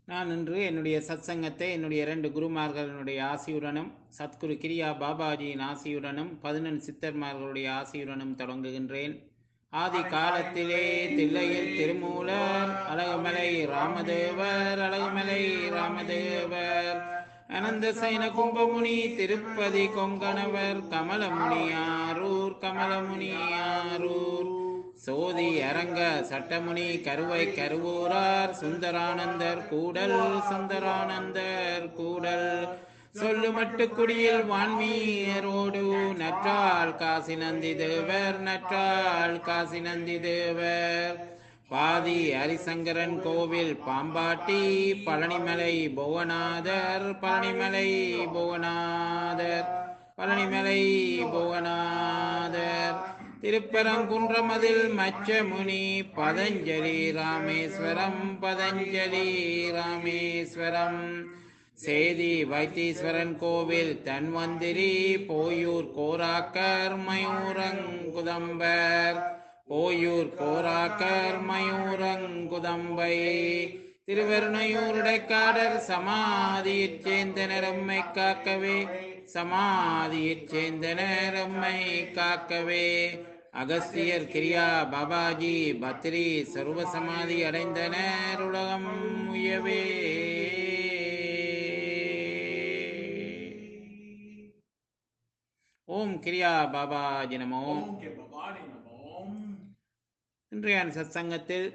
நான் இன்று என்னுடைய சத்சங்கத்தை என்னுடைய இரண்டு குருமார்களுடைய ஆசியுடனும் சத்குரு கிரியா பாபாஜியின் ஆசியுடனும் பதினெண் சித்தர்மார்களுடைய ஆசியுடனும் தொடங்குகின்றேன் ஆதி காலத்திலே தில்லையில் திருமூலர் அழகுமலை ராமதேவர் அழகுமலை ராமதேவர் அனந்த சைன கும்பமுனி திருப்பதி கொங்கணவர் கமலமுனியாரூர் கமலமுனியாரூர் சோதி அரங்க சட்டமுனி கருவை கருவூரார் சுந்தரானந்தர் கூடல் சுந்தரானந்தர் கூடல் சொல்லுமட்டு குடியில் வான்மீரோடு நற்றால் காசி நந்தி தேவர் நற்றால் காசி நந்தி தேவர் பாதி ஹரிசங்கரன் கோவில் பாம்பாட்டி பழனிமலை புவனாதர் பழனிமலை புவனாதர் பழனிமலை புவனாதர் திருப்பரங்குன்றமதில் மச்சமுனி பதஞ்சலி ராமேஸ்வரம் பதஞ்சலி ராமேஸ்வரம் சேதி வைத்தீஸ்வரன் கோவில் தன்வந்திரி போயூர் கோராக்கர் மயூரங்குதம்பர் போயூர் கோராக்கர் மயூரங்குதம்பை திருவருணையூருடைக்காடர் சமாதியிற் சேர்ந்தனர் எம்மை காக்கவே சமாதியிற் சேர்ந்தனர் எம்மை காக்கவே அகஸ்தியர் கிரியா பாபாஜி பத்ரி சர்வ சமாதி அடைந்தனர் உலகம் உயவே ஓம் கிரியா பாபாஜி நமோ ஓம் கே பவானி நமோம் இன்றைய சத்சங்கத்தில்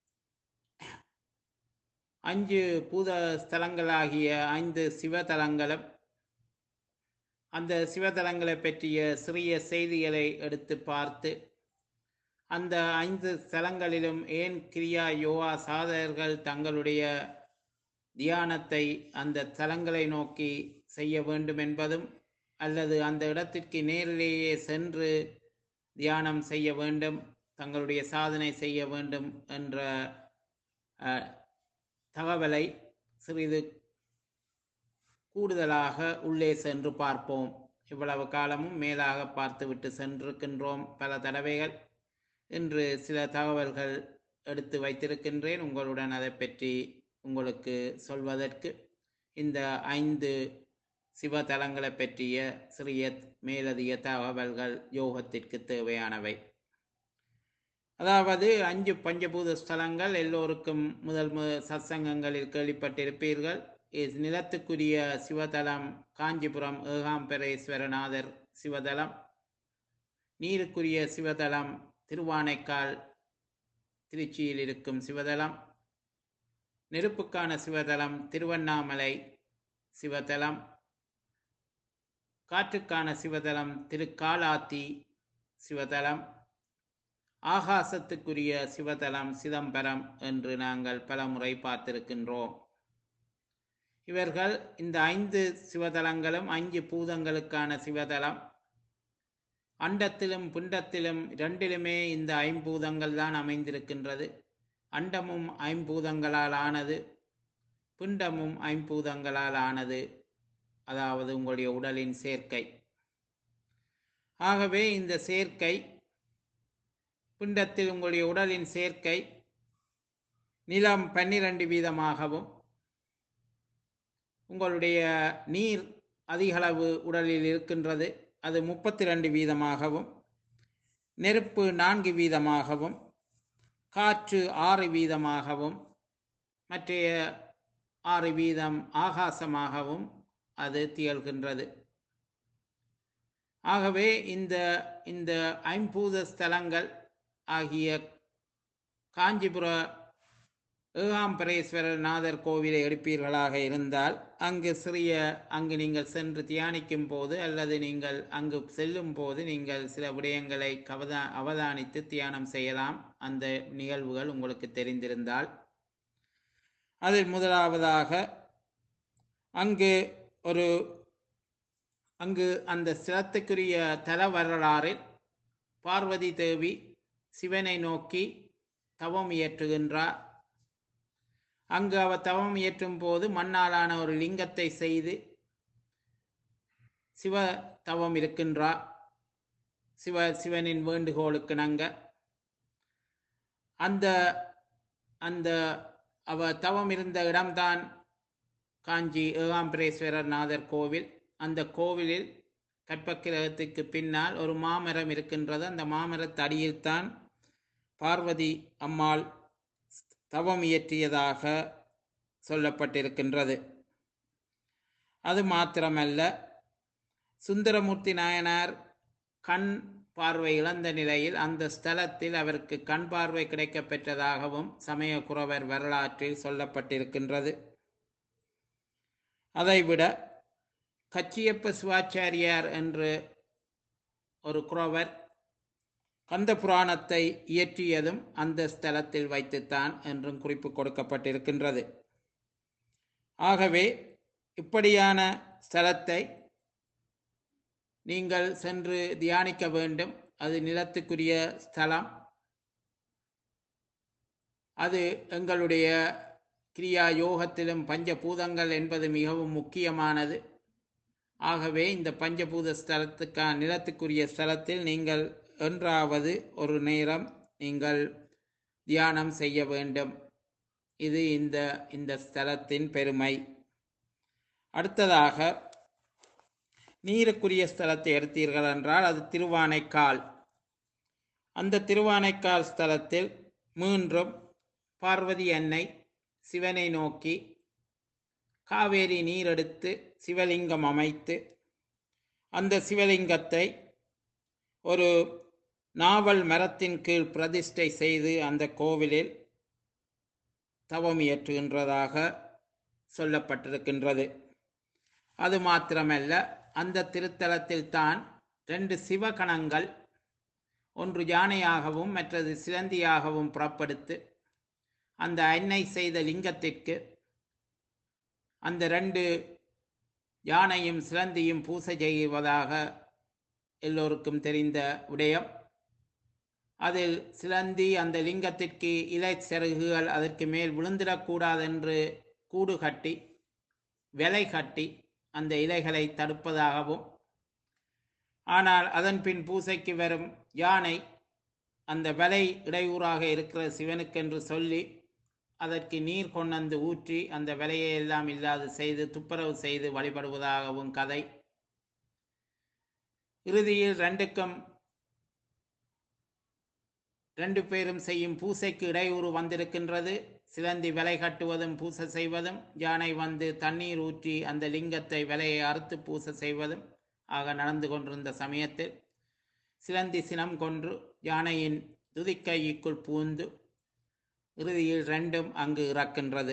அஞ்சு பூத ஸ்தலங்களாகிய ஐந்து சிவதலங்களும் அந்த சிவதலங்களை பற்றிய சிறிய செய்திகளை எடுத்து பார்த்து அந்த ஐந்து ஸ்தலங்களிலும் ஏன் கிரியா யோகா சாதகர்கள் தங்களுடைய தியானத்தை அந்த தலங்களை நோக்கி செய்ய வேண்டும் என்பதும் அல்லது அந்த இடத்திற்கு நேரிலேயே சென்று தியானம் செய்ய வேண்டும் தங்களுடைய சாதனை செய்ய வேண்டும் என்ற அஹ், தகவலை சிறிது கூடுதலாக உள்ளே சென்று பார்ப்போம் இவ்வளவு காலமும் மேலாக பார்த்துவிட்டு சென்றிருக்கின்றோம் பல தடவைகள் இன்று சில தகவல்கள் எடுத்து வைத்திருக்கின்றேன் உங்களுடன் அதை பற்றி உங்களுக்கு சொல்வதற்கு இந்த ஐந்து சிவதலங்களை பற்றிய சிறிய மேலதிக தகவல்கள் யோகத்திற்கு தேவையானவை அதாவது அஞ்சு பஞ்சபூத ஸ்தலங்கள் எல்லோருக்கும் முதல் மு- சத்சங்கங்களில் கேள்விப்பட்டிருப்பீர்கள் இஸ் நிலத்துக்குரிய சிவதலம் காஞ்சிபுரம் ஏகாம்பரேஸ்வரநாதர் சிவதலம் நீருக்குரிய சிவதலம் திருவானைக்கால் திருச்சியில் இருக்கும் சிவதலம் நெருப்புக்கான சிவதலம் திருவண்ணாமலை சிவதலம் காற்றுக்கான சிவதலம் திருக்காலாத்தி சிவதலம் ஆகாசத்துக்குரிய சிவதலம் சிதம்பரம் என்று நாங்கள் பலமுறை பார்த்திருக்கின்றோம் இவர்கள் இந்த ஐந்து சிவதலங்களும் அஞ்சு பூதங்களுக்கான சிவதலம் அண்டத்திலும் புண்டத்திலும் இரண்டிலுமே இந்த ஐம்பூதங்கள் தான் அமைந்திருக்கின்றது அண்டமும் ஐம்பூதங்களால் ஆனது பிண்டமும் ஐம்பூதங்களால் ஆனது அதாவது உங்களுடைய உடலின் சேர்க்கை ஆகவே இந்த சேர்க்கை பிண்டத்தில் உங்களுடைய உடலின் சேர்க்கை நிலம் பன்னிரண்டு வீதமாகவும் உங்களுடைய நீர் அதிகளவு உடலில் இருக்கின்றது அது முப்பத்தி ரெண்டு வீதமாகவும் நெருப்பு நான்கு வீதமாகவும் காற்று ஆறு வீதமாகவும் மற்றைய ஆறு வீதம் ஆகாசமாகவும் அது திகழ்கின்றது ஆகவே இந்த இந்த ஐம்பூத ஸ்தலங்கள் ஆகிய காஞ்சிபுர ஏகாம்பரேஸ்வரர் நாதர் கோவிலை எடுப்பீர்களாக இருந்தால் அங்கு சிறிய அங்கு நீங்கள் சென்று தியானிக்கும் போது அல்லது நீங்கள் அங்கு செல்லும் போது நீங்கள் சில விடயங்களை கவதா அவதானித்து தியானம் செய்யலாம் அந்த நிகழ்வுகள் உங்களுக்கு தெரிந்திருந்தால் அதில் முதலாவதாக அங்கு ஒரு அங்கு அந்த சிரத்துக்குரிய தல வரலாறில் பார்வதி தேவி சிவனை நோக்கி தவம் இயற்றுகின்றார் அங்கு அவர் தவம் இயற்றும் போது மண்ணாலான ஒரு லிங்கத்தை செய்து சிவ தவம் இருக்கின்றார் சிவ சிவனின் வேண்டுகோளுக்கு நங்க அந்த அந்த அவ தவம் இருந்த இடம்தான் காஞ்சி ஏகாம்பரேஸ்வரர் நாதர் கோவில் அந்த கோவிலில் கற்பக்கிரகத்துக்கு பின்னால் ஒரு மாமரம் இருக்கின்றது அந்த மாமரத்தடியில்தான் பார்வதி அம்மாள் தவம் இயற்றியதாக சொல்லப்பட்டிருக்கின்றது அது மாத்திரமல்ல சுந்தரமூர்த்தி நாயனார் கண் பார்வை இழந்த நிலையில் அந்த ஸ்தலத்தில் அவருக்கு கண் பார்வை கிடைக்கப் பெற்றதாகவும் சமயக்குறவர் வரலாற்றில் சொல்லப்பட்டிருக்கின்றது அதைவிட கச்சியப்ப சிவாச்சாரியார் என்று ஒரு குறவர் கந்த புராணத்தை இயற்றியதும் அந்த ஸ்தலத்தில் வைத்துத்தான் என்றும் குறிப்பு கொடுக்கப்பட்டிருக்கின்றது ஆகவே இப்படியான ஸ்தலத்தை நீங்கள் சென்று தியானிக்க வேண்டும் அது நிலத்துக்குரிய ஸ்தலம் அது எங்களுடைய கிரியா யோகத்திலும் பஞ்சபூதங்கள் என்பது மிகவும் முக்கியமானது ஆகவே இந்த பஞ்சபூத ஸ்தலத்துக்கான நிலத்துக்குரிய ஸ்தலத்தில் நீங்கள் என்றாவது ஒரு நேரம் நீங்கள் தியானம் செய்ய வேண்டும் இது இந்த இந்த ஸ்தலத்தின் பெருமை அடுத்ததாக நீருக்குரிய ஸ்தலத்தை எடுத்தீர்கள் என்றால் அது திருவானைக்கால் அந்த திருவானைக்கால் ஸ்தலத்தில் மீண்டும் பார்வதி அன்னை சிவனை நோக்கி காவேரி நீர் எடுத்து சிவலிங்கம் அமைத்து அந்த சிவலிங்கத்தை ஒரு நாவல் மரத்தின் கீழ் பிரதிஷ்டை செய்து அந்த கோவிலில் தவம் இயற்றுகின்றதாக சொல்லப்பட்டிருக்கின்றது அது மாத்திரமல்ல அந்த திருத்தலத்தில் தான் ரெண்டு சிவகணங்கள் ஒன்று யானையாகவும் மற்றது சிலந்தியாகவும் புறப்படுத்து அந்த அன்னை செய்த லிங்கத்திற்கு அந்த ரெண்டு யானையும் சிலந்தியும் பூசை செய்வதாக எல்லோருக்கும் தெரிந்த விடயம் அதில் சிலந்தி அந்த லிங்கத்திற்கு இலை செருகுகள் அதற்கு மேல் விழுந்திடக்கூடாதென்று கூடு கட்டி விலை கட்டி அந்த இலைகளை தடுப்பதாகவும் ஆனால் அதன் பின் பூசைக்கு வரும் யானை அந்த விலை இடையூறாக இருக்கிற சிவனுக்கென்று சொல்லி அதற்கு நீர் கொண்டந்து ஊற்றி அந்த விலையை எல்லாம் இல்லாது செய்து துப்புரவு செய்து வழிபடுவதாகவும் கதை இறுதியில் ரெண்டுக்கும் ரெண்டு பேரும் செய்யும் பூசைக்கு இடையூறு வந்திருக்கின்றது சிலந்தி விலை கட்டுவதும் பூசை செய்வதும் யானை வந்து தண்ணீர் ஊற்றி அந்த லிங்கத்தை விலையை அறுத்து பூசை செய்வதும் ஆக நடந்து கொண்டிருந்த சமயத்தில் சிலந்தி சினம் கொன்று யானையின் துதிக்கைக்குள் பூந்து இறுதியில் ரெண்டும் அங்கு இறக்கின்றது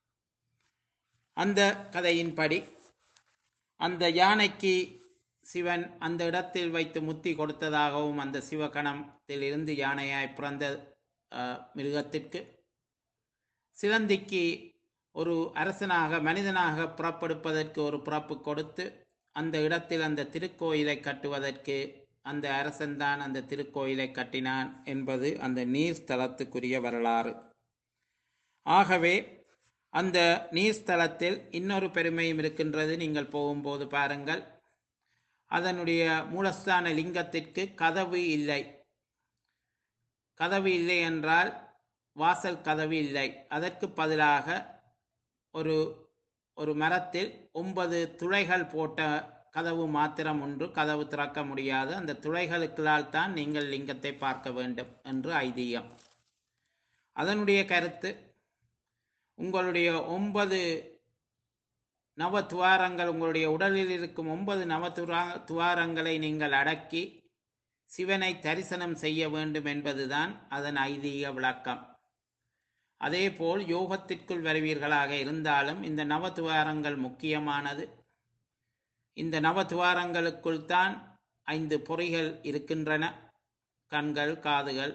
அந்த கதையின்படி அந்த யானைக்கு சிவன் அந்த இடத்தில் வைத்து முத்தி கொடுத்ததாகவும் அந்த சிவகணத்தில் இருந்து யானையாய் பிறந்த அஹ், மிருகத்திற்கு சிலந்திக்கு ஒரு அரசனாக மனிதனாக புறப்படுப்பதற்கு ஒரு பிறப்பு கொடுத்து அந்த இடத்தில் அந்த திருக்கோயிலை கட்டுவதற்கு அந்த அரசன்தான் அந்த திருக்கோயிலை கட்டினான் என்பது அந்த நீர் ஸ்தலத்துக்குரிய வரலாறு ஆகவே அந்த நீர் ஸ்தலத்தில் இன்னொரு பெருமையும் இருக்கின்றது நீங்கள் போகும்போது பாருங்கள் அதனுடைய மூலஸ்தான லிங்கத்திற்கு கதவு இல்லை கதவு இல்லை என்றால் வாசல் கதவு இல்லை அதற்கு பதிலாக ஒரு ஒரு மரத்தில் ஒன்பது துளைகள் போட்ட கதவு மாத்திரம் ஒன்று கதவு திறக்க முடியாது அந்த துளைகளுக்களால் தான் நீங்கள் லிங்கத்தை பார்க்க வேண்டும் என்று ஐதீகம் அதனுடைய கருத்து உங்களுடைய ஒன்பது நவ துவாரங்கள் உங்களுடைய உடலில் இருக்கும் ஒன்பது நவ துவா துவாரங்களை நீங்கள் அடக்கி சிவனை தரிசனம் செய்ய வேண்டும் என்பதுதான் அதன் ஐதீக விளக்கம் அதேபோல் யோகத்திற்குள் வருவீர்களாக இருந்தாலும் இந்த நவதுவாரங்கள் முக்கியமானது இந்த நவதுவாரங்களுக்குள் தான் ஐந்து பொறிகள் இருக்கின்றன கண்கள் காதுகள்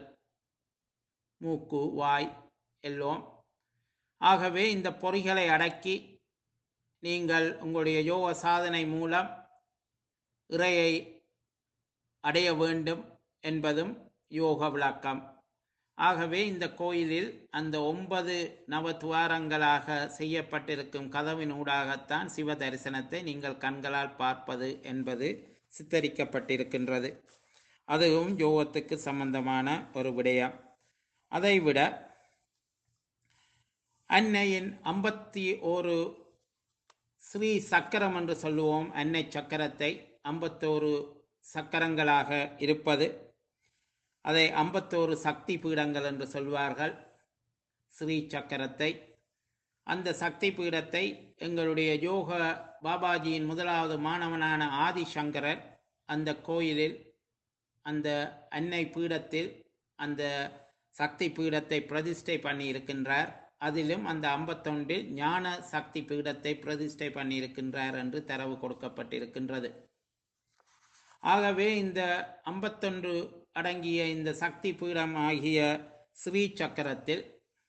மூக்கு வாய் எல்லோம் ஆகவே இந்த பொறிகளை அடக்கி நீங்கள் உங்களுடைய யோக சாதனை மூலம் இறையை அடைய வேண்டும் என்பதும் யோக விளக்கம் ஆகவே இந்த கோயிலில் அந்த ஒன்பது நவ துவாரங்களாக செய்யப்பட்டிருக்கும் கதவின் ஊடாகத்தான் சிவ தரிசனத்தை நீங்கள் கண்களால் பார்ப்பது என்பது சித்தரிக்கப்பட்டிருக்கின்றது அதுவும் யோகத்துக்கு சம்பந்தமான ஒரு விடயம் அதைவிட அன்னையின் ஐம்பத்தி ஒரு ஸ்ரீ சக்கரம் என்று சொல்லுவோம் அன்னை சக்கரத்தை ஐம்பத்தோரு சக்கரங்களாக இருப்பது அதை ஐம்பத்தோரு சக்தி பீடங்கள் என்று சொல்வார்கள் ஸ்ரீ சக்கரத்தை அந்த சக்தி பீடத்தை எங்களுடைய யோக பாபாஜியின் முதலாவது மாணவனான ஆதிசங்கரர் அந்த கோயிலில் அந்த அன்னை பீடத்தில் அந்த சக்தி பீடத்தை பிரதிஷ்டை பண்ணி இருக்கின்றார் அதிலும் அந்த ஐம்பத்தொன்றில் ஞான சக்தி பீடத்தை பிரதிஷ்டை பண்ணி இருக்கின்றார் என்று தரவு கொடுக்கப்பட்டிருக்கின்றது ஆகவே இந்த ஐம்பத்தொன்று அடங்கிய இந்த சக்தி பீடம் ஆகிய ஸ்ரீ சக்கரத்தில்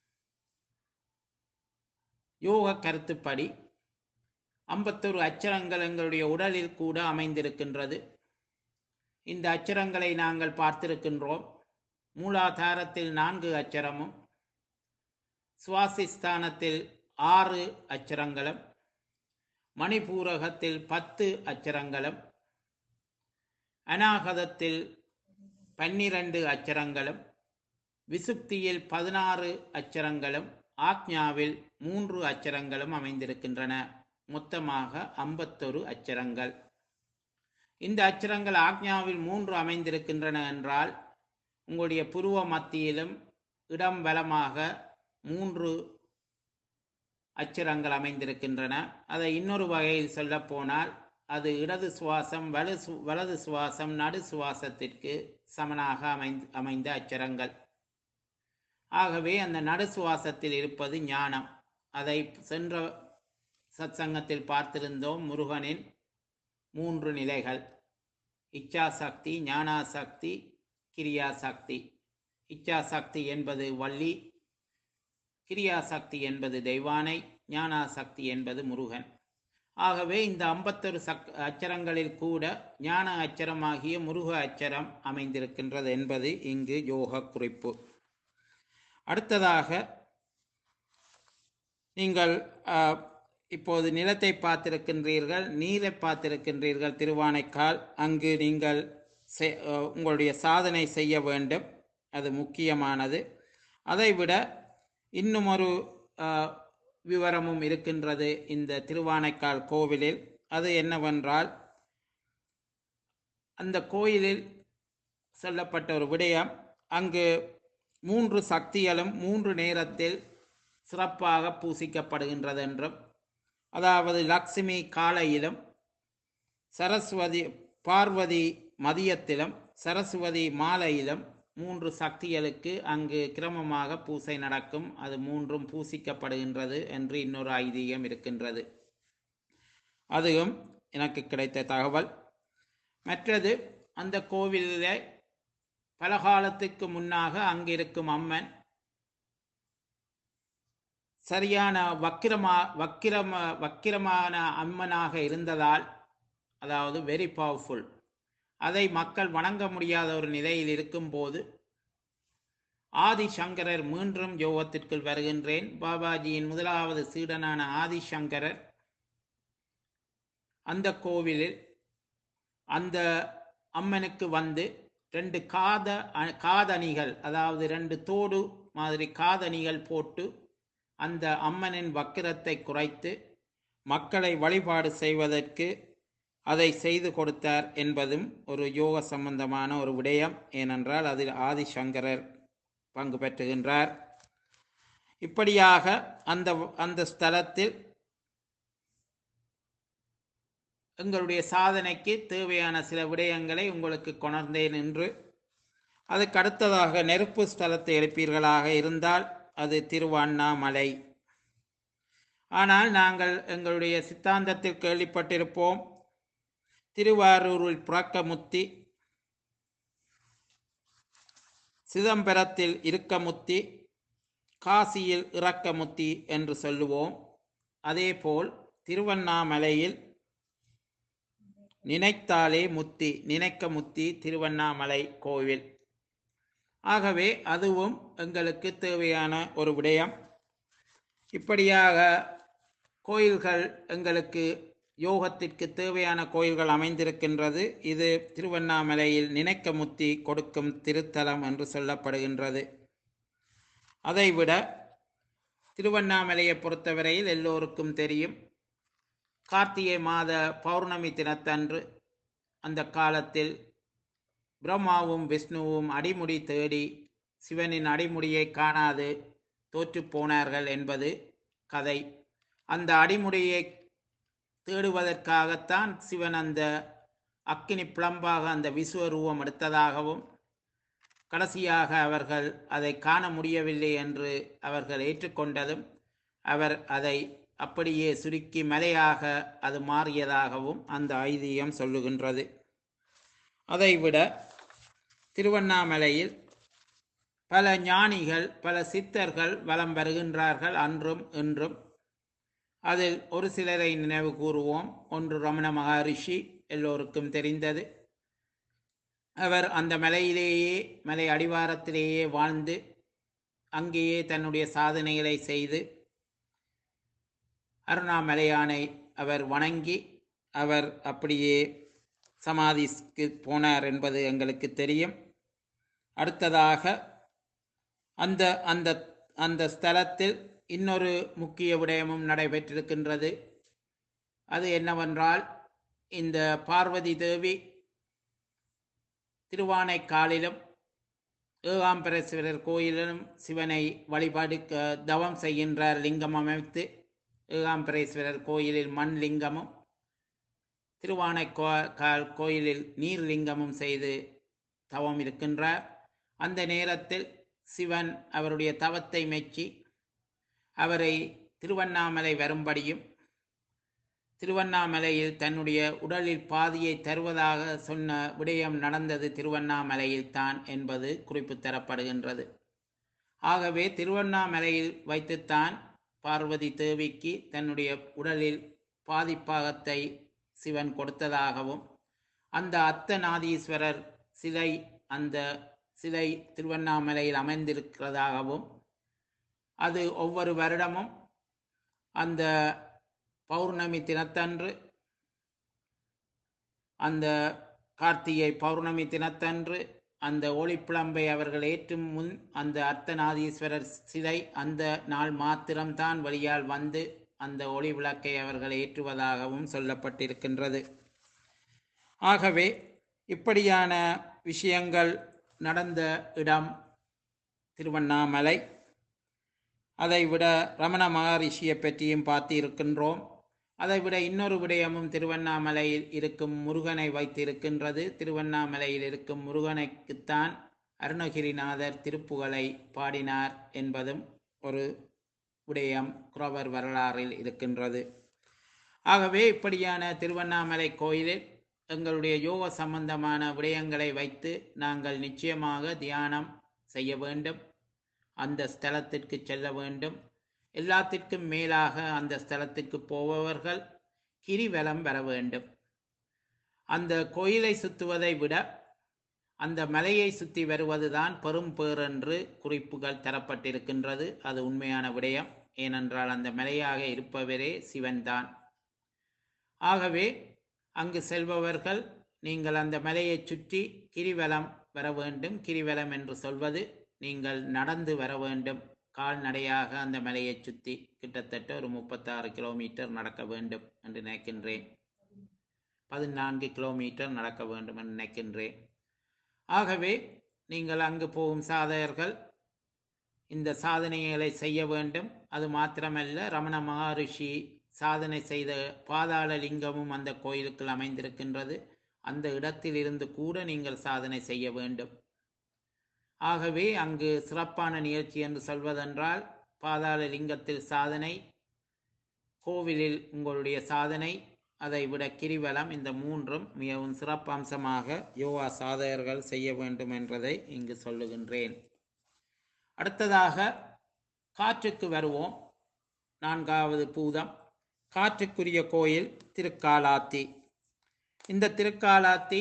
யோக கருத்துப்படி ஐம்பத்தொரு அச்சரங்கள் எங்களுடைய உடலில் கூட அமைந்திருக்கின்றது இந்த அச்சரங்களை நாங்கள் பார்த்திருக்கின்றோம் மூலாதாரத்தில் நான்கு அச்சரமும் சுவாசிஸ்தானத்தில் ஆறு அச்சரங்களும் மணிபூரகத்தில் பத்து அச்சரங்களும் அநாகதத்தில் பன்னிரண்டு அச்சரங்களும் விசுப்தியில் பதினாறு அச்சரங்களும் ஆக்ஞாவில் மூன்று அச்சரங்களும் அமைந்திருக்கின்றன மொத்தமாக ஐம்பத்தொரு அச்சரங்கள் இந்த அச்சரங்கள் ஆக்ஞாவில் மூன்று அமைந்திருக்கின்றன என்றால் உங்களுடைய புருவ மத்தியிலும் இடம் வலமாக மூன்று அச்சரங்கள் அமைந்திருக்கின்றன அதை இன்னொரு வகையில் சொல்ல போனால் அது இடது சுவாசம் வலு சு- வலது சுவாசம் நடு சுவாசத்திற்கு சமனாக அமைந்து அமைந்த அச்சரங்கள் ஆகவே அந்த நடு சுவாசத்தில் இருப்பது ஞானம் அதை சென்ற சத்சங்கத்தில் பார்த்திருந்தோம் முருகனின் மூன்று நிலைகள் இச்சாசக்தி ஞானாசக்தி கிரியாசக்தி இச்சாசக்தி என்பது வள்ளி கிரியாசக்தி என்பது தெய்வானை ஞானாசக்தி என்பது முருகன் ஆகவே இந்த ஐம்பத்தொரு சக் அச்சரங்களில் கூட ஞான அச்சரமாகிய முருக அச்சரம் அமைந்திருக்கின்றது என்பது இங்கு யோக குறிப்பு அடுத்ததாக நீங்கள் அஹ், இப்போது நிலத்தை பார்த்திருக்கின்றீர்கள் நீரை பார்த்திருக்கின்றீர்கள் திருவானைக்கால் அங்கு நீங்கள் செ- அஹ், உங்களுடைய சாதனை செய்ய வேண்டும் அது முக்கியமானது அதைவிட இன்னும் ஒரு அஹ், விவரமும் இருக்கின்றது இந்த திருவானைக்கால் கோவிலில் அது என்னவென்றால் அந்த கோயிலில் சொல்லப்பட்ட ஒரு விடயம் அங்கு மூன்று சக்திகளும் மூன்று நேரத்தில் சிறப்பாக பூசிக்கப்படுகின்றது என்றும் அதாவது லக்ஷ்மி காலையிலும் சரஸ்வதி பார்வதி மதியத்திலும் சரஸ்வதி மாலையிலும் மூன்று சக்திகளுக்கு அங்கு கிரமமாக பூசை நடக்கும் அது மூன்றும் பூசிக்கப்படுகின்றது என்று இன்னொரு ஐதீகம் இருக்கின்றது அதுவும் எனக்கு கிடைத்த தகவல் மற்றது அந்த கோவிலில் பல காலத்துக்கு முன்னாக அங்கிருக்கும் அம்மன் சரியான வக்கிரமா வக்கிரம வக்கிரமான அம்மனாக இருந்ததால் அதாவது வெரி பவர்ஃபுல் அதை மக்கள் வணங்க முடியாத ஒரு நிலையில் இருக்கும்போது ஆதிசங்கரர் மீண்டும் யோகத்திற்குள் வருகின்றேன் பாபாஜியின் முதலாவது சீடனான ஆதிசங்கரர் அந்த கோவிலில் அந்த அம்மனுக்கு வந்து ரெண்டு காத அ- காதணிகள் அதாவது ரெண்டு தோடு மாதிரி காதணிகள் போட்டு அந்த அம்மனின் வக்கிரத்தை குறைத்து மக்களை வழிபாடு செய்வதற்கு அதை செய்து கொடுத்தார் என்பதும் ஒரு யோக சம்பந்தமான ஒரு விடயம் ஏனென்றால் அதில் ஆதிசங்கரர் பங்கு பெற்றுகின்றார் இப்படியாக அந்த அந்த ஸ்தலத்தில் எங்களுடைய சாதனைக்கு தேவையான சில விடயங்களை உங்களுக்கு கொணர்ந்தேன் என்று அதுக்கு அடுத்ததாக நெருப்பு ஸ்தலத்தை எடுப்பீர்களாக இருந்தால் அது திருவண்ணாமலை ஆனால் நாங்கள் எங்களுடைய சித்தாந்தத்தில் கேள்விப்பட்டிருப்போம் திருவாரூரில் புறக்கமுத்தி சிதம்பரத்தில் இருக்கமுத்தி காசியில் இறக்கமுத்தி என்று சொல்லுவோம் அதேபோல் திருவண்ணாமலையில் நினைத்தாலே முத்தி நினைக்க முத்தி திருவண்ணாமலை கோவில் ஆகவே அதுவும் எங்களுக்கு தேவையான ஒரு விடயம் இப்படியாக கோயில்கள் எங்களுக்கு யோகத்திற்கு தேவையான கோயில்கள் அமைந்திருக்கின்றது இது திருவண்ணாமலையில் நினைக்க முத்தி கொடுக்கும் திருத்தலம் என்று சொல்லப்படுகின்றது அதைவிட திருவண்ணாமலையை பொறுத்தவரையில் எல்லோருக்கும் தெரியும் கார்த்திகை மாத பௌர்ணமி தினத்தன்று அந்த காலத்தில் பிரம்மாவும் விஷ்ணுவும் அடிமுடி தேடி சிவனின் அடிமுடியை காணாது தோற்றுப் போனார்கள் என்பது கதை அந்த அடிமுடியை தேடுவதற்காகத்தான் சிவன் அந்த அக்கினி பிளம்பாக அந்த விஸ்வரூபம் எடுத்ததாகவும் கடைசியாக அவர்கள் அதை காண முடியவில்லை என்று அவர்கள் ஏற்றுக்கொண்டதும் அவர் அதை அப்படியே சுருக்கி மலையாக அது மாறியதாகவும் அந்த ஐதீகம் சொல்லுகின்றது அதைவிட திருவண்ணாமலையில் பல ஞானிகள் பல சித்தர்கள் வலம் வருகின்றார்கள் அன்றும் இன்றும் அதில் ஒரு சிலரை நினைவு கூறுவோம் ஒன்று ரமண மகரிஷி எல்லோருக்கும் தெரிந்தது அவர் அந்த மலையிலேயே மலை அடிவாரத்திலேயே வாழ்ந்து அங்கேயே தன்னுடைய சாதனைகளை செய்து அருணாமலையானை அவர் வணங்கி அவர் அப்படியே சமாதிக்கு போனார் என்பது எங்களுக்கு தெரியும் அடுத்ததாக அந்த அந்த அந்த ஸ்தலத்தில் இன்னொரு முக்கிய விடயமும் நடைபெற்றிருக்கின்றது அது என்னவென்றால் இந்த பார்வதி தேவி திருவானைக்காலிலும் ஏகாம்பரேஸ்வரர் கோயிலிலும் சிவனை வழிபாடு க- தவம் செய்கின்றார் லிங்கம் அமைத்து ஏகாம்பரேஸ்வரர் கோயிலில் மண் லிங்கமும் திருவானை கால் கோயிலில் நீர் லிங்கமும் செய்து தவம் இருக்கின்றார் அந்த நேரத்தில் சிவன் அவருடைய தவத்தை மெச்சி அவரை திருவண்ணாமலை வரும்படியும் திருவண்ணாமலையில் தன்னுடைய உடலில் பாதியை தருவதாக சொன்ன விடயம் நடந்தது திருவண்ணாமலையில் தான் என்பது குறிப்பு தரப்படுகின்றது ஆகவே திருவண்ணாமலையில் வைத்துத்தான் பார்வதி தேவிக்கு தன்னுடைய உடலில் பாதிப்பாகத்தை சிவன் கொடுத்ததாகவும் அந்த அத்தநாதீஸ்வரர் சிலை அந்த சிலை திருவண்ணாமலையில் அமைந்திருக்கிறதாகவும் அது ஒவ்வொரு வருடமும் அந்த பௌர்ணமி தினத்தன்று அந்த கார்த்திகை பௌர்ணமி தினத்தன்று அந்த ஒளிப்பிளம்பை அவர்கள் ஏற்றும் முன் அந்த அர்த்தநாதீஸ்வரர் சிலை அந்த நாள் மாத்திரம்தான் வழியால் வந்து அந்த ஒளி விளக்கை அவர்கள் ஏற்றுவதாகவும் சொல்லப்பட்டிருக்கின்றது ஆகவே இப்படியான விஷயங்கள் நடந்த இடம் திருவண்ணாமலை அதைவிட ரமண மகரிஷியை பற்றியும் பார்த்து இருக்கின்றோம் அதைவிட இன்னொரு விடயமும் திருவண்ணாமலையில் இருக்கும் முருகனை வைத்திருக்கின்றது திருவண்ணாமலையில் இருக்கும் முருகனுக்குத்தான் அருணகிரிநாதர் திருப்புகழை பாடினார் என்பதும் ஒரு விடயம் குரவர் வரலாறில் இருக்கின்றது ஆகவே இப்படியான திருவண்ணாமலை கோயிலில் எங்களுடைய யோக சம்பந்தமான விடயங்களை வைத்து நாங்கள் நிச்சயமாக தியானம் செய்ய வேண்டும் அந்த ஸ்தலத்திற்கு செல்ல வேண்டும் எல்லாத்திற்கும் மேலாக அந்த ஸ்தலத்திற்கு போபவர்கள் கிரிவலம் வர வேண்டும் அந்த கோயிலை சுற்றுவதை விட அந்த மலையை சுற்றி வருவதுதான் பெரும் பேர் என்று குறிப்புகள் தரப்பட்டிருக்கின்றது அது உண்மையான விடயம் ஏனென்றால் அந்த மலையாக இருப்பவரே சிவன்தான் ஆகவே அங்கு செல்பவர்கள் நீங்கள் அந்த மலையைச் சுற்றி கிரிவலம் வர வேண்டும் கிரிவலம் என்று சொல்வது நீங்கள் நடந்து வர வேண்டும் கால்நடையாக அந்த மலையைச் சுற்றி கிட்டத்தட்ட ஒரு முப்பத்தாறு கிலோமீட்டர் நடக்க வேண்டும் என்று நினைக்கின்றேன் பதினான்கு கிலோமீட்டர் நடக்க வேண்டும் என்று நினைக்கின்றேன் ஆகவே நீங்கள் அங்கு போகும் சாதகர்கள் இந்த சாதனைகளை செய்ய வேண்டும் அது மாத்திரமல்ல ரமண மகரிஷி சாதனை செய்த பாதாள லிங்கமும் அந்த கோயிலுக்குள் அமைந்திருக்கின்றது அந்த இடத்தில் இருந்து கூட நீங்கள் சாதனை செய்ய வேண்டும் ஆகவே அங்கு சிறப்பான நிகழ்ச்சி என்று சொல்வதென்றால் பாதாள லிங்கத்தில் சாதனை கோவிலில் உங்களுடைய சாதனை அதை விட கிரிவலம் இந்த மூன்றும் மிகவும் சிறப்பம்சமாக யோகா சாதகர்கள் செய்ய வேண்டும் என்பதை இங்கு சொல்லுகின்றேன் அடுத்ததாக காற்றுக்கு வருவோம் நான்காவது பூதம் காற்றுக்குரிய கோயில் திருக்காலாத்தி இந்த திருக்காலாத்தி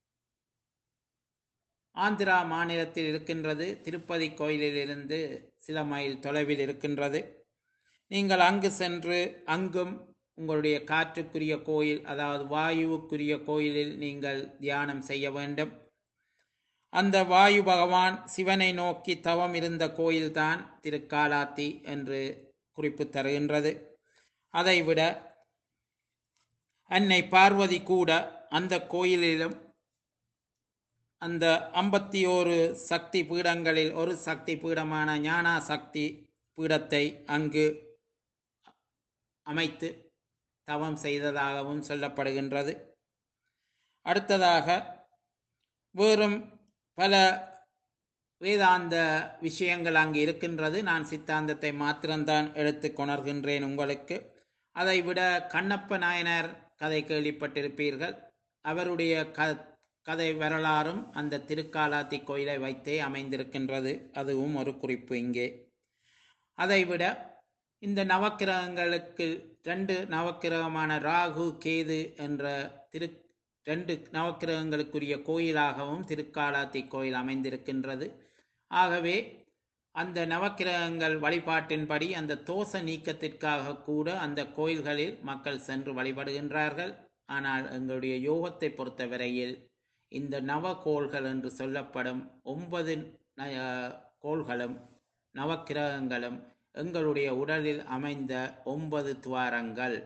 ஆந்திரா மாநிலத்தில் இருக்கின்றது திருப்பதி கோயிலிலிருந்து சில மைல் தொலைவில் இருக்கின்றது நீங்கள் அங்கு சென்று அங்கும் உங்களுடைய காற்றுக்குரிய கோயில் அதாவது வாயுவுக்குரிய கோயிலில் நீங்கள் தியானம் செய்ய வேண்டும் அந்த வாயு பகவான் சிவனை நோக்கி தவம் இருந்த கோயில்தான் திருக்காலாத்தி என்று குறிப்பு தருகின்றது அதைவிட அன்னை பார்வதி கூட அந்த கோயிலிலும் அந்த ஐம்பத்தி ஓரு சக்தி பீடங்களில் ஒரு சக்தி பீடமான ஞானா சக்தி பீடத்தை அங்கு அமைத்து தவம் செய்ததாகவும் சொல்லப்படுகின்றது அடுத்ததாக வேறும் பல வேதாந்த விஷயங்கள் அங்கு இருக்கின்றது நான் சித்தாந்தத்தை மாத்திரம்தான் எடுத்து கொணர்கின்றேன் உங்களுக்கு அதைவிட கண்ணப்ப நாயனார் கதை கேள்விப்பட்டிருப்பீர்கள் அவருடைய க கதை வரலாறும் அந்த திருக்காலாத்தி கோயிலை வைத்தே அமைந்திருக்கின்றது அதுவும் ஒரு குறிப்பு இங்கே அதைவிட இந்த நவக்கிரகங்களுக்கு ரெண்டு நவக்கிரகமான ராகு கேது என்ற திரு ரெண்டு நவக்கிரகங்களுக்குரிய கோயிலாகவும் திருக்காலாத்தி கோயில் அமைந்திருக்கின்றது ஆகவே அந்த நவக்கிரகங்கள் வழிபாட்டின்படி அந்த தோச நீக்கத்திற்காக கூட அந்த கோயில்களில் மக்கள் சென்று வழிபடுகின்றார்கள் ஆனால் எங்களுடைய யோகத்தை பொறுத்தவரையில் இந்த நவகோள்கள் என்று சொல்லப்படும் ஒன்பது ந- கோள்களும் நவக்கிரகங்களும் எங்களுடைய உடலில் அமைந்த ஒன்பது துவாரங்கள்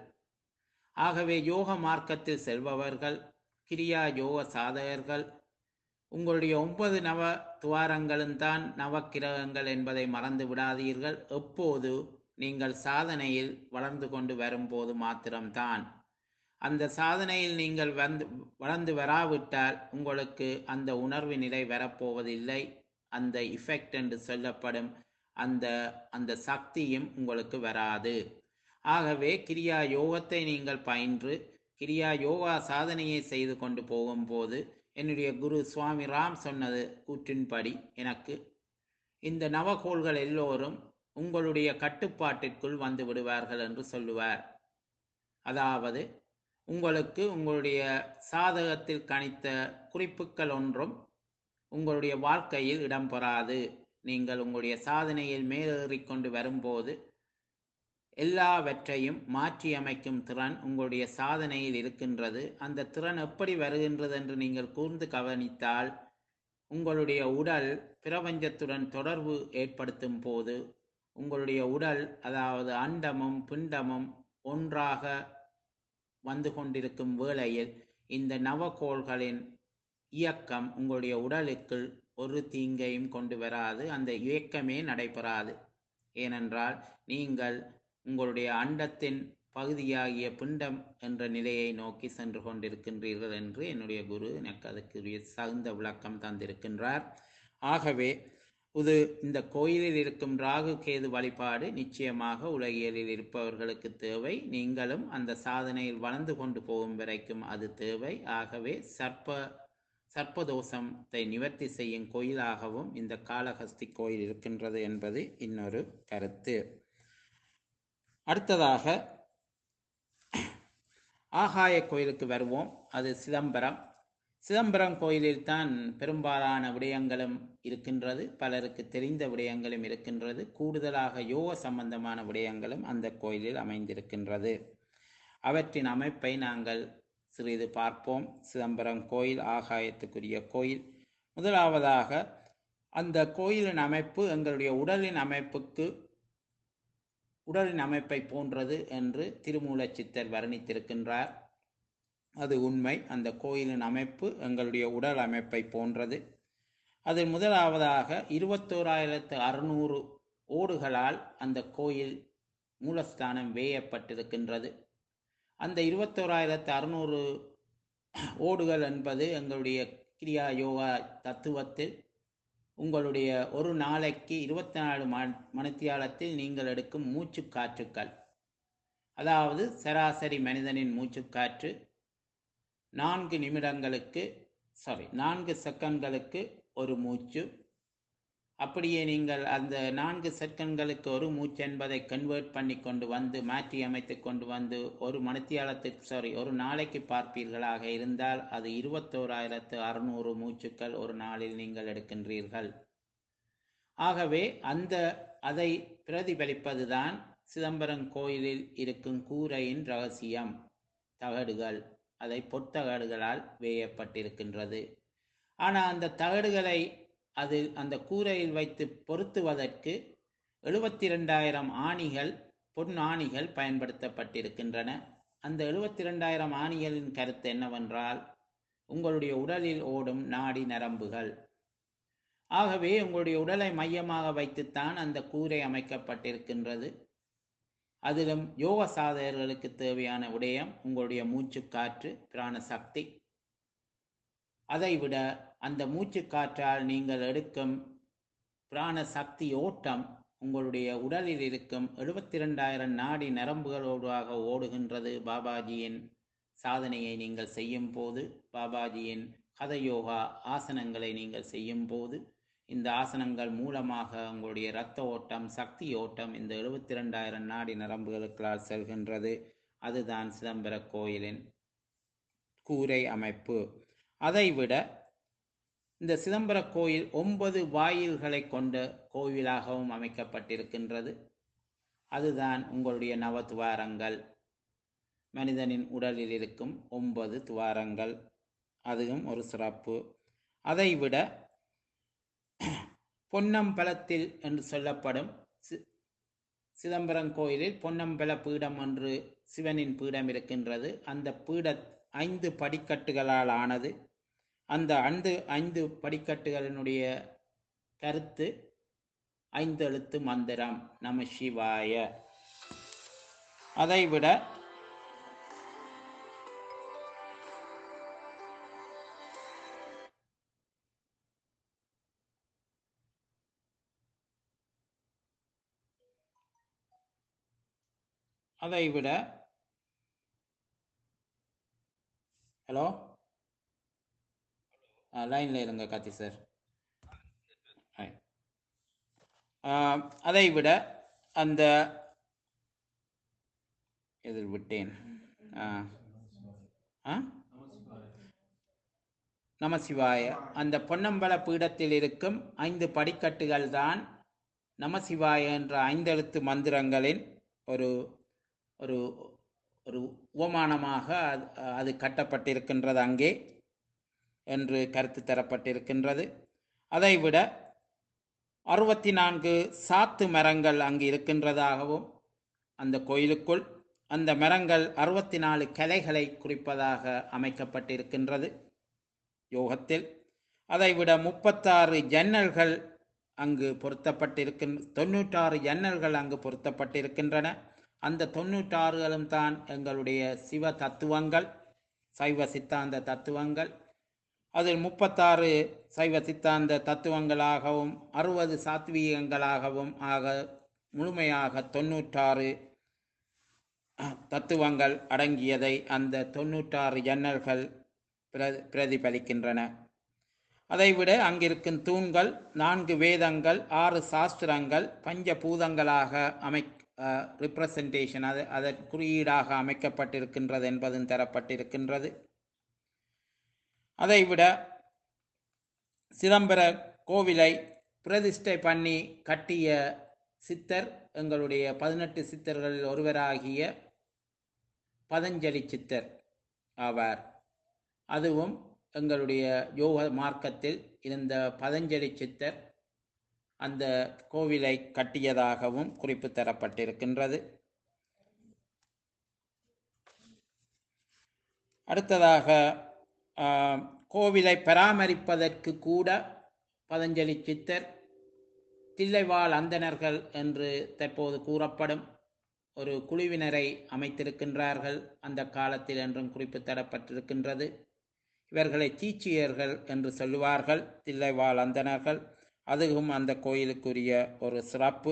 ஆகவே யோக மார்க்கத்தில் செல்பவர்கள் கிரியா யோக சாதகர்கள் உங்களுடைய ஒன்பது நவ துவாரங்களும் தான் நவக்கிரகங்கள் என்பதை மறந்து விடாதீர்கள் எப்போது நீங்கள் சாதனையில் வளர்ந்து கொண்டு வரும்போது மாத்திரம்தான் அந்த சாதனையில் நீங்கள் வந்து வளர்ந்து வராவிட்டால் உங்களுக்கு அந்த உணர்வு நிலை வரப்போவதில்லை அந்த இஃபெக்ட் என்று சொல்லப்படும் அந்த அந்த சக்தியும் உங்களுக்கு வராது ஆகவே கிரியா யோகத்தை நீங்கள் பயின்று கிரியா யோகா சாதனையை செய்து கொண்டு போகும்போது என்னுடைய குரு சுவாமி ராம் சொன்னது கூற்றின்படி எனக்கு இந்த நவகோள்கள் எல்லோரும் உங்களுடைய கட்டுப்பாட்டிற்குள் வந்து விடுவார்கள் என்று சொல்லுவார் அதாவது உங்களுக்கு உங்களுடைய சாதகத்தில் கணித்த குறிப்புகள் ஒன்றும் உங்களுடைய வாழ்க்கையில் இடம்பெறாது நீங்கள் உங்களுடைய சாதனையில் மேலேறிக் கொண்டு வரும்போது எல்லாவற்றையும் மாற்றி அமைக்கும் திறன் உங்களுடைய சாதனையில் இருக்கின்றது அந்த திறன் எப்படி வருகின்றது என்று நீங்கள் கூர்ந்து கவனித்தால் உங்களுடைய உடல் பிரபஞ்சத்துடன் தொடர்பு ஏற்படுத்தும் போது உங்களுடைய உடல் அதாவது அண்டமும் பிண்டமும் ஒன்றாக வந்து கொண்டிருக்கும் வேளையில் இந்த நவகோள்களின் இயக்கம் உங்களுடைய உடலுக்குள் ஒரு தீங்கையும் கொண்டு வராது அந்த இயக்கமே நடைபெறாது ஏனென்றால் நீங்கள் உங்களுடைய அண்டத்தின் பகுதியாகிய பிண்டம் என்ற நிலையை நோக்கி சென்று கொண்டிருக்கின்றீர்கள் என்று என்னுடைய குரு எனக்கு அதுக்குரிய தகுந்த விளக்கம் தந்திருக்கின்றார் ஆகவே இது இந்த கோயிலில் இருக்கும் ராகு கேது வழிபாடு நிச்சயமாக உலகியலில் இருப்பவர்களுக்கு தேவை நீங்களும் அந்த சாதனையில் வளர்ந்து கொண்டு போகும் வரைக்கும் அது தேவை ஆகவே சர்ப்ப சர்ப்பதோஷத்தை நிவர்த்தி செய்யும் கோயிலாகவும் இந்த காளஹஸ்தி கோயில் இருக்கின்றது என்பது இன்னொரு கருத்து அடுத்ததாக ஆகாய கோயிலுக்கு வருவோம் அது சிதம்பரம் சிதம்பரம் கோயிலில் தான் பெரும்பாலான விடயங்களும் இருக்கின்றது பலருக்கு தெரிந்த விடயங்களும் இருக்கின்றது கூடுதலாக யோக சம்பந்தமான விடயங்களும் அந்த கோயிலில் அமைந்திருக்கின்றது அவற்றின் அமைப்பை நாங்கள் சிறிது பார்ப்போம் சிதம்பரம் கோயில் ஆகாயத்துக்குரிய கோயில் முதலாவதாக அந்த கோயிலின் அமைப்பு எங்களுடைய உடலின் அமைப்புக்கு உடலின் அமைப்பை போன்றது என்று திருமூலச் சித்தர் வர்ணித்திருக்கின்றார் அது உண்மை அந்த கோயிலின் அமைப்பு எங்களுடைய உடல் அமைப்பை போன்றது அதில் முதலாவதாக இருபத்தோராயிரத்து அறுநூறு ஓடுகளால் அந்த கோயில் மூலஸ்தானம் வேயப்பட்டிருக்கின்றது அந்த இருபத்தோராயிரத்து அறுநூறு ஓடுகள் என்பது எங்களுடைய கிரியா யோகா தத்துவத்தில் உங்களுடைய ஒரு நாளைக்கு இருபத்தி நாலு மணி மணித்தியாலத்தில் நீங்கள் எடுக்கும் மூச்சு காற்றுக்கள் அதாவது சராசரி மனிதனின் மூச்சுக்காற்று நான்கு நிமிடங்களுக்கு சாரி நான்கு செகண்ட்களுக்கு ஒரு மூச்சு அப்படியே நீங்கள் அந்த நான்கு செகண்ட்களுக்கு ஒரு மூச்சு என்பதை கன்வெர்ட் பண்ணி கொண்டு வந்து மாற்றி அமைத்து கொண்டு வந்து ஒரு மணித்தியாலத்துக்கு சாரி ஒரு நாளைக்கு பார்ப்பீர்களாக இருந்தால் அது இருபத்தோராயிரத்து அறுநூறு மூச்சுக்கள் ஒரு நாளில் நீங்கள் எடுக்கின்றீர்கள் ஆகவே அந்த அதை பிரதிபலிப்பதுதான் சிதம்பரம் கோயிலில் இருக்கும் கூரையின் ரகசியம் தகடுகள் அதை பொற்தகடுகளால் வேயப்பட்டிருக்கின்றது ஆனால் அந்த தகடுகளை அது அந்த கூரையில் வைத்து பொருத்துவதற்கு எழுபத்தி ரெண்டாயிரம் ஆணிகள் பொன்னாணிகள் பயன்படுத்தப்பட்டிருக்கின்றன அந்த எழுபத்தி ரெண்டாயிரம் ஆணிகளின் கருத்து என்னவென்றால் உங்களுடைய உடலில் ஓடும் நாடி நரம்புகள் ஆகவே உங்களுடைய உடலை மையமாக வைத்துத்தான் அந்த கூரை அமைக்கப்பட்டிருக்கின்றது அதிலும் யோக சாதகர்களுக்கு தேவையான விடயம் உங்களுடைய மூச்சு காற்று பிராண சக்தி அதைவிட அந்த மூச்சு காற்றால் நீங்கள் எடுக்கும் பிராண சக்தி ஓட்டம் உங்களுடைய உடலில் இருக்கும் எழுபத்தி ரெண்டாயிரம் நாடி நரம்புகளோடாக ஓடுகின்றது பாபாஜியின் சாதனையை நீங்கள் செய்யும் போது பாபாஜியின் கதயோகா ஆசனங்களை நீங்கள் செய்யும் போது இந்த ஆசனங்கள் மூலமாக உங்களுடைய இரத்த ஓட்டம் சக்தி ஓட்டம் இந்த எழுபத்தி ரெண்டாயிரம் நாடி நரம்புகளுக்களால் செல்கின்றது அதுதான் சிதம்பர கோயிலின் கூரை அமைப்பு அதைவிட இந்த சிதம்பர கோயில் ஒன்பது வாயில்களை கொண்ட கோவிலாகவும் அமைக்கப்பட்டிருக்கின்றது அதுதான் உங்களுடைய நவ துவாரங்கள் மனிதனின் உடலில் இருக்கும் ஒன்பது துவாரங்கள் அதுவும் ஒரு சிறப்பு அதைவிட பொன்னம்பலத்தில் என்று சொல்லப்படும் சி- சிதம்பரம் கோயிலில் பொன்னம்பல பீடம் என்று சிவனின் பீடம் இருக்கின்றது அந்த பீட ஐந்து படிக்கட்டுகளால் ஆனது அந்த ஐந்து ஐந்து படிக்கட்டுகளினுடைய கருத்து ஐந்து எழுத்து மந்திரம் நம சிவாய அதைவிட அதைவிட ஹலோ லைனில் இருங்க கார்த்தி சார் ஹாய். ஆஹ், அதைவிட அந்த இதில் விட்டேன் ஆ ஆ நமசிவாய அந்த பொன்னம்பல பீடத்தில் இருக்கும் ஐந்து படிக்கட்டுகள் தான் நமசிவாய என்ற ஐந்தெழுத்து மந்திரங்களின் ஒரு ஒரு ஒரு உவமானமாக அது அது கட்டப்பட்டிருக்கின்றது அங்கே என்று கருத்து தரப்பட்டிருக்கின்றது அதைவிட அறுபத்தி நான்கு சாத்து மரங்கள் அங்கு இருக்கின்றதாகவும் அந்த கோயிலுக்குள் அந்த மரங்கள் அறுபத்தி நாலு கலைகளை குறிப்பதாக அமைக்கப்பட்டிருக்கின்றது யோகத்தில் அதைவிட முப்பத்தாறு ஜன்னல்கள் அங்கு பொருத்தப்பட்டிருக்கின் தொண்ணூற்றாறு ஜன்னல்கள் அங்கு பொருத்தப்பட்டிருக்கின்றன அந்த தொண்ணூற்றாறுகளும் தான் எங்களுடைய சிவ தத்துவங்கள் சைவ சித்தாந்த தத்துவங்கள் அதில் முப்பத்தாறு சைவ சித்தாந்த தத்துவங்களாகவும் அறுபது சாத்வீகங்களாகவும் ஆக முழுமையாக தொண்ணூற்றாறு தத்துவங்கள் அடங்கியதை அந்த தொண்ணூற்றாறு ஜன்னல்கள் பிர பிரதிபலிக்கின்றன அதைவிட அங்கிருக்கும் தூண்கள் நான்கு வேதங்கள் ஆறு சாஸ்திரங்கள் பஞ்சபூதங்களாக அமை ரிப்ரசன்டேஷன் அது அதன் குறியீடாக அமைக்கப்பட்டிருக்கின்றது என்பதும் தரப்பட்டிருக்கின்றது அதைவிட சிதம்பர கோவிலை பிரதிஷ்டை பண்ணி கட்டிய சித்தர் எங்களுடைய பதினெட்டு சித்தர்களில் ஒருவராகிய பதஞ்சலி சித்தர் ஆவார் அதுவும் எங்களுடைய யோக மார்க்கத்தில் இருந்த பதஞ்சலி சித்தர் அந்த கோவிலை கட்டியதாகவும் குறிப்பு தரப்பட்டிருக்கின்றது அடுத்ததாக ஆஹ், கோவிலை பராமரிப்பதற்கு கூட பதஞ்சலி சித்தர் தில்லைவாழ் அந்தணர்கள் என்று தற்போது கூறப்படும் ஒரு குழுவினரை அமைத்திருக்கின்றார்கள் அந்த காலத்தில் என்றும் குறிப்பு தரப்பட்டிருக்கின்றது இவர்களை தீச்சியர்கள் என்று சொல்லுவார்கள் தில்லைவாழ் அந்தணர்கள் அதுவும் அந்த கோயிலுக்குரிய ஒரு சிறப்பு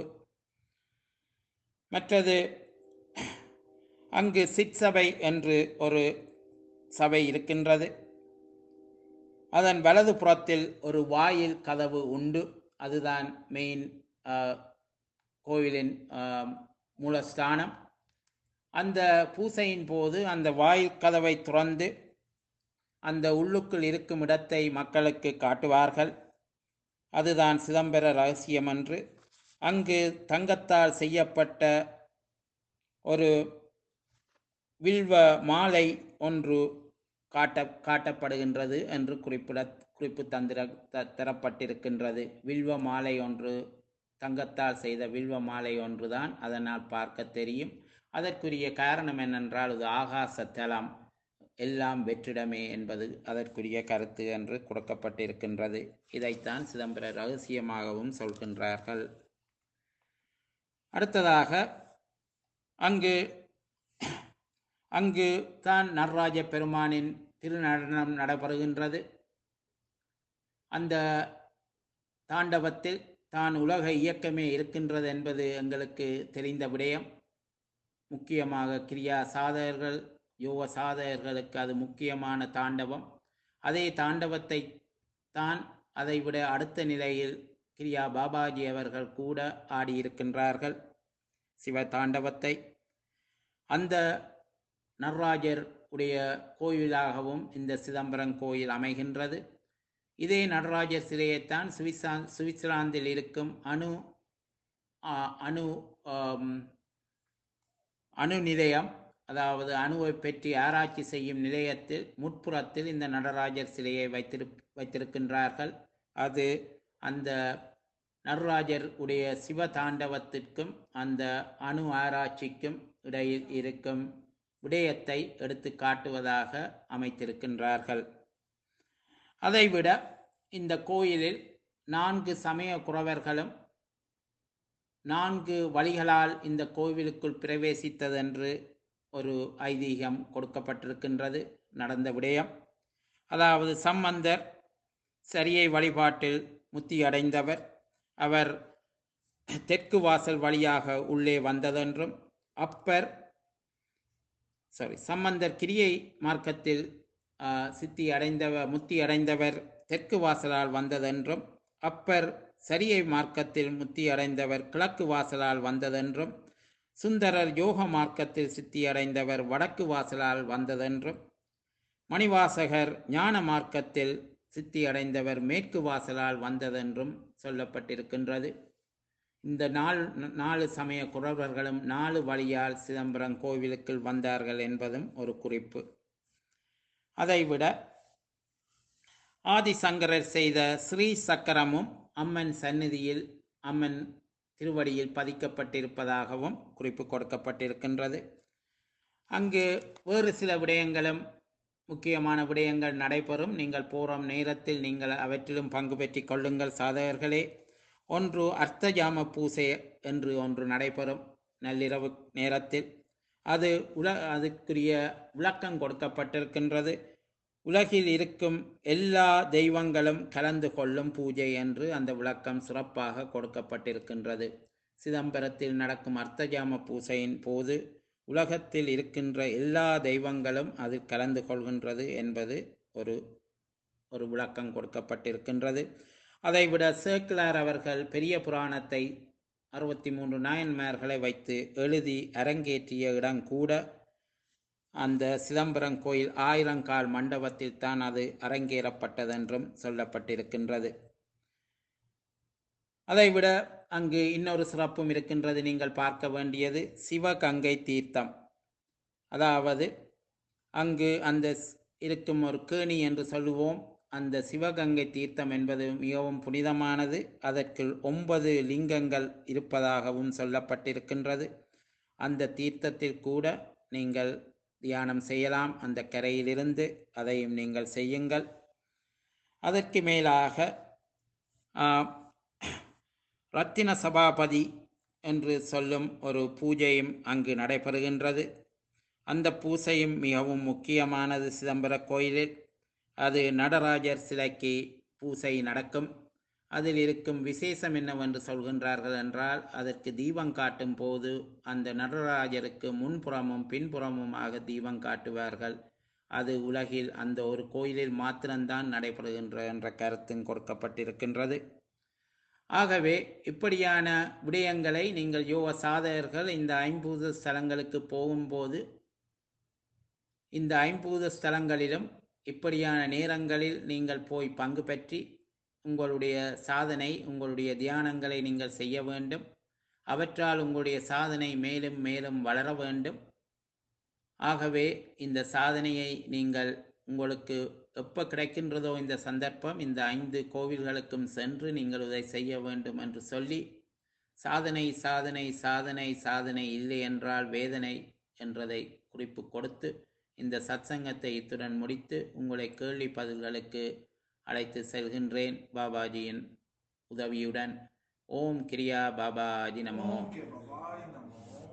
மற்றது அங்கு சிற்சபை என்று ஒரு சபை இருக்கின்றது அதன் வலது புறத்தில் ஒரு வாயில் கதவு உண்டு அதுதான் மெயின் கோவிலின் ஆஹ், மூலஸ்தானம் அந்த பூசையின் போது அந்த வாயில் கதவை துறந்து அந்த உள்ளுக்குள் இருக்கும் இடத்தை மக்களுக்கு காட்டுவார்கள் அதுதான் சிதம்பர ரகசியம் என்று அங்கு தங்கத்தால் செய்யப்பட்ட ஒரு வில்வ மாலை ஒன்று காட்ட காட்டப்படுகின்றது என்று குறிப்பிட குறிப்பு தந்திர த- தரப்பட்டிருக்கின்றது வில்வ மாலை ஒன்று தங்கத்தால் செய்த வில்வ மாலை ஒன்றுதான் அதனால் பார்க்க தெரியும் அதற்குரிய காரணம் என்னென்றால் இது ஆகாச தலம் எல்லாம் வெற்றிடமே என்பது அதற்குரிய கருத்து என்று கொடுக்கப்பட்டிருக்கின்றது இதைத்தான் சிதம்பர ரகசியமாகவும் சொல்கின்றார்கள் அடுத்ததாக அங்கு அங்கு தான் நடராஜ பெருமானின் திருநடனம் நடைபெறுகின்றது அந்த தாண்டவத்தில் தான் உலக இயக்கமே இருக்கின்றது என்பது எங்களுக்கு தெரிந்த விடயம் முக்கியமாக கிரியா சாதகர்கள் யோக சாதகர்களுக்கு அது முக்கியமான தாண்டவம் அதே தாண்டவத்தை தான் அதைவிட அடுத்த நிலையில் கிரியா பாபாஜி அவர்கள் கூட ஆடியிருக்கின்றார்கள் சிவ தாண்டவத்தை அந்த நடராஜர் உடைய கோயிலாகவும் இந்த சிதம்பரம் கோயில் அமைகின்றது இதே நடராஜர் சிலையைத்தான் சுவிசா சுவிட்சர்லாந்தில் இருக்கும் அணு ஆ, அணு ஆம், அணு நிலையம் அதாவது அணுவை பற்றி ஆராய்ச்சி செய்யும் நிலையத்தில் முற்புறத்தில் இந்த நடராஜர் சிலையை வைத்திரு வைத்திருக்கின்றார்கள் அது அந்த நடராஜர் உடைய சிவ தாண்டவத்திற்கும் அந்த அணு ஆராய்ச்சிக்கும் இடையில் இருக்கும் விடயத்தை எடுத்து காட்டுவதாக அமைத்திருக்கின்றார்கள் அதைவிட இந்த கோயிலில் நான்கு சமய குறவர்களும் நான்கு வழிகளால் இந்த கோவிலுக்குள் பிரவேசித்ததென்று ஒரு ஐதீகம் கொடுக்கப்பட்டிருக்கின்றது நடந்த விடயம் அதாவது சம்பந்தர் சரியை வழிபாட்டில் முத்தி அடைந்தவர் அவர் தெற்கு வாசல் வழியாக உள்ளே வந்ததென்றும் அப்பர் சாரி சம்பந்தர் கிரியை மார்க்கத்தில் ஆ, சித்தி அடைந்தவர் முத்தி அடைந்தவர் தெற்கு வாசலால் வந்ததென்றும் அப்பர் சரியை மார்க்கத்தில் முத்தி அடைந்தவர் கிழக்கு வாசலால் வந்ததென்றும் சுந்தரர் யோக மார்க்கத்தில் சித்தி அடைந்தவர் வடக்கு வாசலால் வந்ததென்றும் மணிவாசகர் ஞான மார்க்கத்தில் சித்தி அடைந்தவர் மேற்கு வாசலால் வந்ததென்றும் சொல்லப்பட்டிருக்கின்றது இந்த நாலு நாலு சமய குறவர்களும் நாலு வழியால் சிதம்பரம் கோவிலுக்குள் வந்தார்கள் என்பதும் ஒரு குறிப்பு அதைவிட ஆதிசங்கரர் செய்த ஸ்ரீ சக்கரமும் அம்மன் சந்நிதியில் அம்மன் திருவடியில் பதிக்கப்பட்டிருப்பதாகவும் குறிப்பு கொடுக்கப்பட்டிருக்கின்றது அங்கு வேறு சில விடயங்களும் முக்கியமான விடயங்கள் நடைபெறும் நீங்கள் போகும் நேரத்தில் நீங்கள் அவற்றிலும் பங்கு பெற்றிக் கொள்ளுங்கள் சாதகர்களே ஒன்று அர்த்தஜாம பூசை என்று ஒன்று நடைபெறும் நள்ளிரவு நேரத்தில் அது உல அதுக்குரிய விளக்கம் கொடுக்கப்பட்டிருக்கின்றது உலகில் இருக்கும் எல்லா தெய்வங்களும் கலந்து கொள்ளும் பூஜை என்று அந்த விளக்கம் சிறப்பாக கொடுக்கப்பட்டிருக்கின்றது சிதம்பரத்தில் நடக்கும் அர்த்தஜாம பூசையின் போது உலகத்தில் இருக்கின்ற எல்லா தெய்வங்களும் அதில் கலந்து கொள்கின்றது என்பது ஒரு ஒரு விளக்கம் கொடுக்கப்பட்டிருக்கின்றது அதைவிட சேக்கிலார் அவர்கள் பெரிய புராணத்தை அறுபத்தி மூன்று நாயன்மார்களை வைத்து எழுதி அரங்கேற்றிய இடம் கூட அந்த சிதம்பரம் கோயில் ஆயிரங்கால் மண்டபத்தில் தான் அது அரங்கேறப்பட்டதென்றும் சொல்லப்பட்டிருக்கின்றது அதைவிட அங்கு இன்னொரு சிறப்பும் இருக்கின்றது நீங்கள் பார்க்க வேண்டியது சிவகங்கை தீர்த்தம் அதாவது அங்கு அந்த ஸ்- இருக்கும் ஒரு கேணி என்று சொல்லுவோம் அந்த சிவகங்கை தீர்த்தம் என்பது மிகவும் புனிதமானது அதற்குள் ஒன்பது லிங்கங்கள் இருப்பதாகவும் சொல்லப்பட்டிருக்கின்றது அந்த தீர்த்தத்தில் கூட நீங்கள் தியானம் செய்யலாம் அந்த கரையிலிருந்து அதையும் நீங்கள் செய்யுங்கள் அதற்கு மேலாக ஆ, ரத்தின சபாபதி என்று சொல்லும் ஒரு பூஜையும் அங்கு நடைபெறுகின்றது அந்த பூசையும் மிகவும் முக்கியமானது சிதம்பர கோயிலில் அது நடராஜர் சிலைக்கு பூசை நடக்கும் அதில் இருக்கும் விசேஷம் என்னவென்று சொல்கின்றார்கள் என்றால் அதற்கு தீபம் காட்டும் போது அந்த நடராஜருக்கு முன்புறமும் பின்புறமுமாக தீபம் காட்டுவார்கள் அது உலகில் அந்த ஒரு கோயிலில் மாத்திரம்தான் நடைபெறுகின்ற என்ற கருத்தும் கொடுக்கப்பட்டிருக்கின்றது ஆகவே இப்படியான விடயங்களை நீங்கள் யோக சாதகர்கள் இந்த ஐம்பூத ஸ்தலங்களுக்கு போகும்போது இந்த ஐம்பூத ஸ்தலங்களிலும் இப்படியான நேரங்களில் நீங்கள் போய் பங்கு பெற்றி உங்களுடைய சாதனை உங்களுடைய தியானங்களை நீங்கள் செய்ய வேண்டும் அவற்றால் உங்களுடைய சாதனை மேலும் மேலும் வளர வேண்டும் ஆகவே இந்த சாதனையை நீங்கள் உங்களுக்கு எப்போ கிடைக்கின்றதோ இந்த சந்தர்ப்பம் இந்த ஐந்து கோவில்களுக்கும் சென்று நீங்கள் இதை செய்ய வேண்டும் என்று சொல்லி சாதனை சாதனை சாதனை சாதனை இல்லை என்றால் வேதனை என்றதை குறிப்பு கொடுத்து இந்த சத்சங்கத்தை இத்துடன் முடித்து உங்களை கேள்வி பதில்களுக்கு அழைத்து செல்கின்றேன் பாபாஜியின் உதவியுடன் ஓம் கிரியா பாபாஜி நமோ ஓம் கே பவாய் நமோ